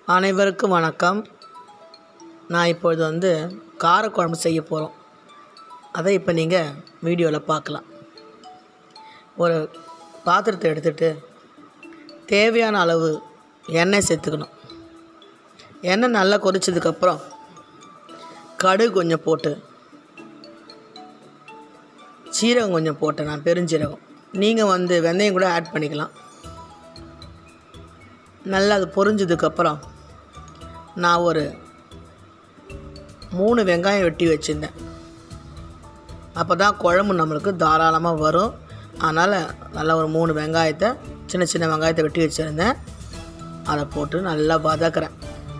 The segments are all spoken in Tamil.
அனைவருக்கும் வணக்கம் நான் இப்பொழுது வந்து காரக்குழம்பு செய்ய போகிறோம் அதை இப்போ நீங்கள் வீடியோவில் பார்க்கலாம் ஒரு பாத்திரத்தை எடுத்துகிட்டு தேவையான அளவு எண்ணெய் சேர்த்துக்கணும் எண்ணெய் நல்லா கொதிச்சதுக்கப்புறம் கடுகு கொஞ்சம் போட்டு சீரகம் கொஞ்சம் போட்டேன் நான் பெருஞ்சீரகம் நீங்கள் வந்து வெந்தயம் கூட ஆட் பண்ணிக்கலாம் நல்லா அது பொரிஞ்சதுக்கப்புறம் நான் ஒரு மூணு வெங்காயம் வெட்டி வச்சுருந்தேன் அப்போ தான் குழம்பு நம்மளுக்கு தாராளமாக வரும் அதனால் நல்லா ஒரு மூணு வெங்காயத்தை சின்ன சின்ன வெங்காயத்தை வெட்டி வச்சுருந்தேன் அதை போட்டு நல்லா வதக்குறேன்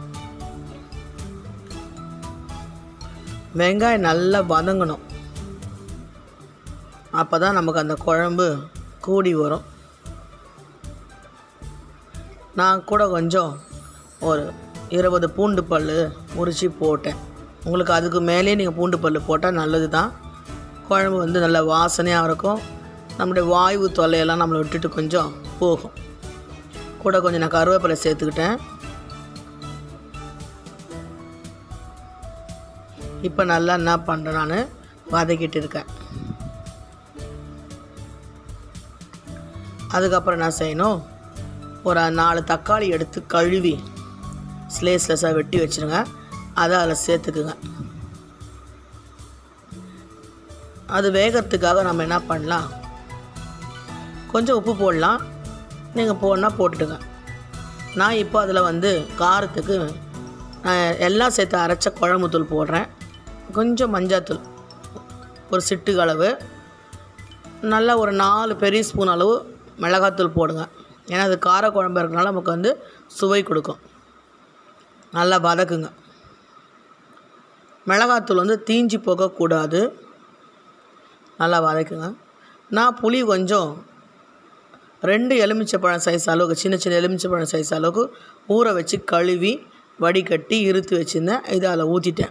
வெங்காயம் நல்லா வதங்கணும் அப்போ தான் நமக்கு அந்த குழம்பு கூடி வரும் நான் கூட கொஞ்சம் ஒரு இருபது பூண்டு பல் உரித்து போட்டேன் உங்களுக்கு அதுக்கு மேலேயே நீங்கள் பூண்டு பல் போட்டால் நல்லது தான் குழம்பு வந்து நல்ல வாசனையாக இருக்கும் நம்முடைய வாயு தொல்லையெல்லாம் நம்மளை விட்டுட்டு கொஞ்சம் போகும் கூட கொஞ்சம் நான் கருவேப்பிலை சேர்த்துக்கிட்டேன் இப்போ நல்லா என்ன பண்ணுறேன் நான் வதக்கிட்டு இருக்கேன் அதுக்கப்புறம் என்ன செய்யணும் ஒரு நாலு தக்காளி எடுத்து கழுவி ஸ்லேஸ்லெஸ்ஸாக வெட்டி வச்சுருங்க அதை அதில் சேர்த்துக்குங்க அது வேகிறதுக்காக நம்ம என்ன பண்ணலாம் கொஞ்சம் உப்பு போடலாம் நீங்கள் போடனா போட்டுடுங்க நான் இப்போ அதில் வந்து காரத்துக்கு நான் எல்லாம் சேர்த்து அரைச்ச குழம்பு தூள் போடுறேன் கொஞ்சம் மஞ்சாத்தூள் ஒரு சிட்டுக்கு அளவு நல்லா ஒரு நாலு பெரிய ஸ்பூன் அளவு மிளகாத்தூள் போடுங்க ஏன்னா அது கார குழம்பு இருக்கனால நமக்கு வந்து சுவை கொடுக்கும் நல்லா வதக்குங்க மிளகாத்தூள் வந்து தீஞ்சி போகக்கூடாது நல்லா வதக்குங்க நான் புளி கொஞ்சம் ரெண்டு எலுமிச்சைப்பழம் சைஸ் அளவுக்கு சின்ன சின்ன எலுமிச்சைப்பழம் சைஸ் அளவுக்கு ஊற வச்சு கழுவி வடிகட்டி இருத்து வச்சுருந்தேன் இதை அதில் ஊற்றிட்டேன்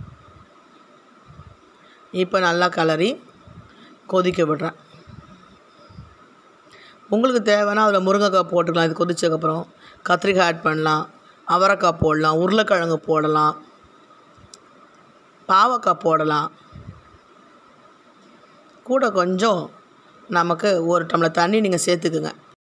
இப்போ நல்லா கலரி கொதிக்க விடுறேன் உங்களுக்கு தேவைன்னா அதில் முருங்கைக்காய் போட்டுக்கலாம் இது கொதிச்சதுக்கப்புறம் கத்திரிக்காய் ஆட் பண்ணலாம் அவரைக்காய் போடலாம் உருளைக்கிழங்கு போடலாம் பாவக்காய் போடலாம் கூட கொஞ்சம் நமக்கு ஒரு டம்ளர் தண்ணி நீங்கள் சேர்த்துக்குங்க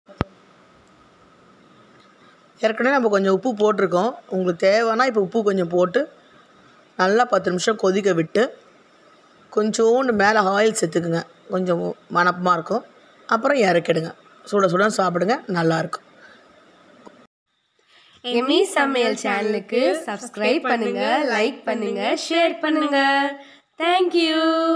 ஏற்கனவே நம்ம கொஞ்சம் உப்பு போட்டிருக்கோம் உங்களுக்கு தேவைன்னா இப்போ உப்பு கொஞ்சம் போட்டு நல்லா பத்து நிமிஷம் கொதிக்க விட்டு கொஞ்சோண்டு மேலே ஆயில் சேர்த்துக்குங்க கொஞ்சம் மணப்பமாக இருக்கும் அப்புறம் இறக்கிடுங்க சுட சுட சாப்பிடுங்க நல்லாயிருக்கும் எமி சமையல் சேனலுக்கு சப்ஸ்கிரைப் பண்ணுங்க லைக் பண்ணுங்க ஷேர் பண்ணுங்க தேங்க்யூ